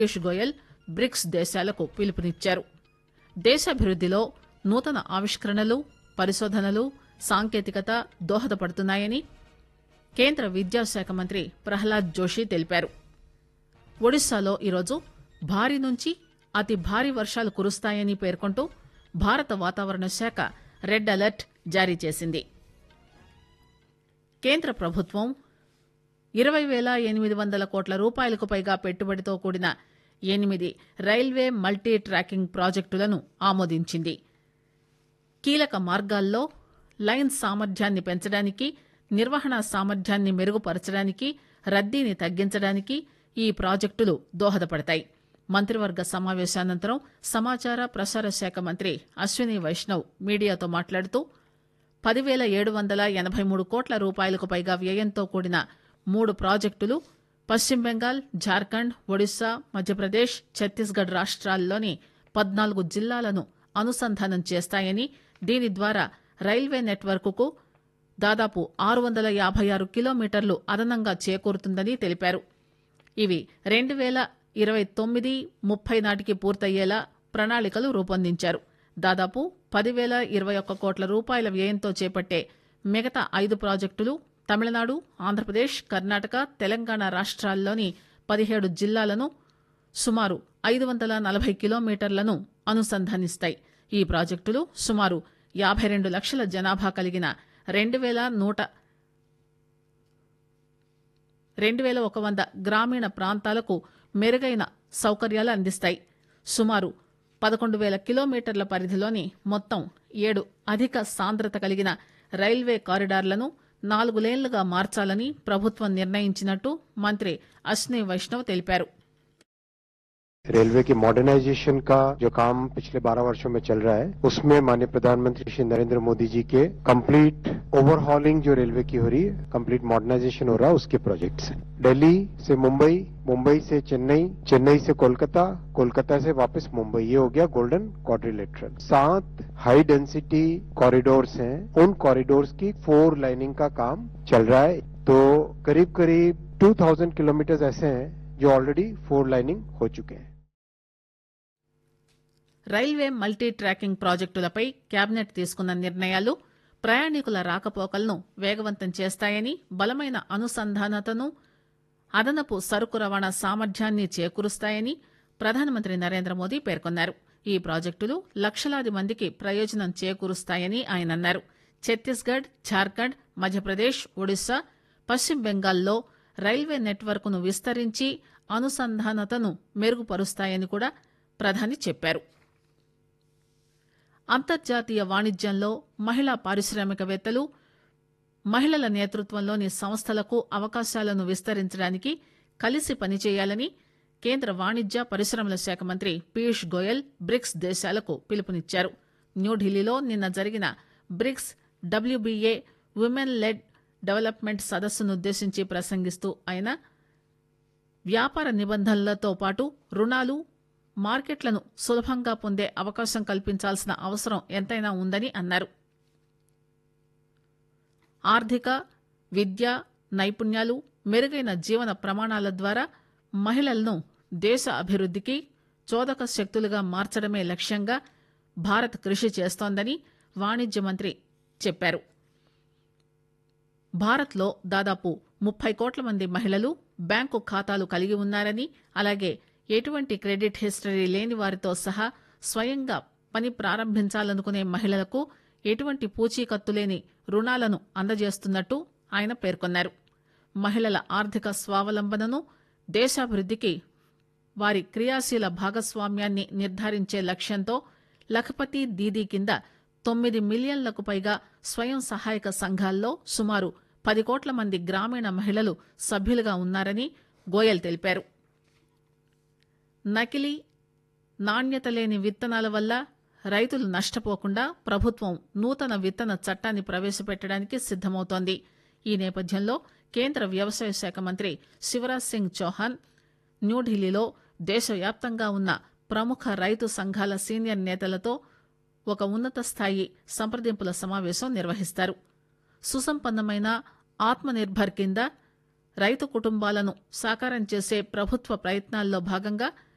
Piyush Goyal bricks దేశాలకు పిలుపునిచ్చారు దేశాభివృద్దిలో నూతన ఆవిష్కరణలు పరిశోధనలు సాంకేతికత దోహదపడుతున్నాయని కేంద్ర విద్యాశాఖ మంత్రి ప్రహ్లాద్ జోషి తెలిపారు ఒడిశాలో ఈరోజు భారీ నుంచి అతి భారీ వర్షాలు కురుస్తాయని పేర్కొంటూ భారత వాతావరణ శాఖ రెడ్ అలర్ట్ జారీ చేసింది కేంద్ర ప్రభుత్వం ఇరవై వేల ఎనిమిది వందల కోట్ల రూపాయలకు పైగా పెట్టుబడితో కూడిన ఎనిమిది రైల్వే మల్టీ ట్రాకింగ్ ప్రాజెక్టులను ఆమోదించింది కీలక మార్గాల్లో లైన్ సామర్థ్యాన్ని పెంచడానికి నిర్వహణ సామర్థ్యాన్ని మెరుగుపరచడానికి రద్దీని తగ్గించడానికి ఈ ప్రాజెక్టులు దోహదపడతాయి మంత్రివర్గ సమావేశానంతరం సమాచార ప్రసార శాఖ మంత్రి అశ్విని వైష్ణవ్ మీడియాతో మాట్లాడుతూ పదివేల ఏడు వందల ఎనబై మూడు కోట్ల రూపాయలకు పైగా వ్యయంతో కూడిన మూడు ప్రాజెక్టులు పశ్చిమ బెంగాల్ జార్ఖండ్ ఒడిశా మధ్యప్రదేశ్ ఛత్తీస్గఢ్ రాష్ట్రాల్లోని పద్నాలుగు జిల్లాలను అనుసంధానం చేస్తాయని దీని ద్వారా రైల్వే నెట్వర్క్కు దాదాపు ఆరు వందల యాభై ఆరు కిలోమీటర్లు అదనంగా చేకూరుతుందని తెలిపారు ఇవి రెండు వేల ఇరవై తొమ్మిది ముప్పై నాటికి పూర్తయ్యేలా ప్రణాళికలు రూపొందించారు దాదాపు పదివేల ఇరవై ఒక్క కోట్ల రూపాయల వ్యయంతో చేపట్టే మిగతా ఐదు ప్రాజెక్టులు తమిళనాడు ఆంధ్రప్రదేశ్ కర్ణాటక తెలంగాణ రాష్ట్రాల్లోని పదిహేడు జిల్లాలను సుమారు ఐదు వందల నలభై కిలోమీటర్లను అనుసంధానిస్తాయి ఈ ప్రాజెక్టులు సుమారు యాభై రెండు లక్షల జనాభా కలిగిన రెండు వేల నూట రెండు వేల ఒక వంద గ్రామీణ ప్రాంతాలకు మెరుగైన సౌకర్యాలు అందిస్తాయి సుమారు పదకొండు వేల కిలోమీటర్ల పరిధిలోని మొత్తం ఏడు అధిక సాంద్రత కలిగిన రైల్వే కారిడార్లను నాలుగు లేన్లుగా మార్చాలని ప్రభుత్వం నిర్ణయించినట్టు మంత్రి అశ్విని వైష్ణవ్ తెలిపారు रेलवे की मॉडर्नाइजेशन का जो काम पिछले 12 वर्षों में चल रहा है उसमें माननीय प्रधानमंत्री श्री नरेंद्र मोदी जी के कंप्लीट ओवरहॉलिंग जो रेलवे की हो रही है कंप्लीट मॉडर्नाइजेशन हो रहा है उसके प्रोजेक्ट्स हैं दिल्ली से मुंबई मुंबई से चेन्नई चेन्नई से कोलकाता कोलकाता से वापस मुंबई ये हो गया गोल्डन क्वाड्रिलेटरल सात हाई डेंसिटी कॉरिडोर्स हैं उन कॉरिडोर्स की फोर लाइनिंग का काम चल रहा है तो करीब करीब 2000 किलोमीटर ऐसे हैं जो ऑलरेडी फोर लाइनिंग हो चुके हैं రైల్వే మల్టీ ట్రాకింగ్ ప్రాజెక్టులపై కేబినెట్ తీసుకున్న నిర్ణయాలు ప్రయాణికుల రాకపోకలను వేగవంతం చేస్తాయని బలమైన అనుసంధానతను అదనపు సరుకు రవాణా సామర్థ్యాన్ని చేకూరుస్తాయని ప్రధానమంత్రి నరేంద్ర మోదీ పేర్కొన్నారు ఈ ప్రాజెక్టులు లక్షలాది మందికి ప్రయోజనం చేకూరుస్తాయని ఆయన అన్నారు ఛత్తీస్గఢ్ ఝార్ఖండ్ మధ్యప్రదేశ్ ఒడిశా పశ్చిమ బెంగాల్లో రైల్వే నెట్వర్క్ను విస్తరించి అనుసంధానతను మెరుగుపరుస్తాయని కూడా ప్రధాని చెప్పారు అంతర్జాతీయ వాణిజ్యంలో మహిళా పారిశ్రామికవేత్తలు మహిళల నేతృత్వంలోని సంస్థలకు అవకాశాలను విస్తరించడానికి కలిసి పనిచేయాలని కేంద్ర వాణిజ్య పరిశ్రమల శాఖ మంత్రి పీయూష్ గోయల్ బ్రిక్స్ దేశాలకు పిలుపునిచ్చారు న్యూఢిల్లీలో నిన్న జరిగిన BRICS W B A women led development సదస్సునుద్దేశించి ప్రసంగిస్తూ ఆయన వ్యాపార నిబంధనలతో పాటు రుణాలు మార్కెట్లను సులభంగా పొందే అవకాశం కల్పించాల్సిన అవసరం ఎంతైనా ఉందని అన్నారు ఆర్థిక విద్య నైపుణ్యాలు మెరుగైన జీవన ప్రమాణాల ద్వారా మహిళలను దేశ అభివృద్ధికి చోదక శక్తులుగా మార్చడమే లక్ష్యంగా భారత్ కృషి చేస్తోందని వాణిజ్య మంత్రి చెప్పారు భారత్లో దాదాపు ముప్పై కోట్ల మంది మహిళలు బ్యాంకు ఖాతాలు కలిగి ఉన్నారని అలాగే ఎటువంటి క్రెడిట్ హిస్టరీ లేని వారితో సహా స్వయంగా పని ప్రారంభించాలనుకునే మహిళలకు ఎటువంటి పూచీకత్తు లేని రుణాలను అందజేస్తున్నట్టు ఆయన పేర్కొన్నారు మహిళల ఆర్థిక స్వావలంబనను దేశాభివృద్ధికి వారి క్రియాశీల భాగస్వామ్యాన్ని నిర్ధారించే లక్ష్యంతో లఖపతి దీదీ కింద తొమ్మిది మిలియన్లకు పైగా స్వయం సహాయక సంఘాల్లో సుమారు పది కోట్ల మంది గ్రామీణ మహిళలు సభ్యులుగా ఉన్నారని గోయల్ తెలిపారు నకిలీ నాణ్యత లేని విత్తనాల వల్ల రైతులు నష్టపోకుండా ప్రభుత్వం నూతన విత్తన చట్టాన్ని ప్రవేశపెట్టడానికి సిద్దమవుతోంది ఈ నేపథ్యంలో కేంద్ర వ్యవసాయ శాఖ మంత్రి శివరాజ్ సింగ్ చౌహాన్ న్యూఢిల్లీలో దేశవ్యాప్తంగా ఉన్న ప్రముఖ రైతు సంఘాల సీనియర్ నేతలతో ఒక ఉన్నత స్థాయి సంప్రదింపుల సమావేశం నిర్వహిస్తారు సుసంపన్నమైన ఆత్మనిర్భర్ కింద రైతు కుటుంబాలను సాకారం చేసే ప్రభుత్వ ప్రయత్నాల్లో భాగంగా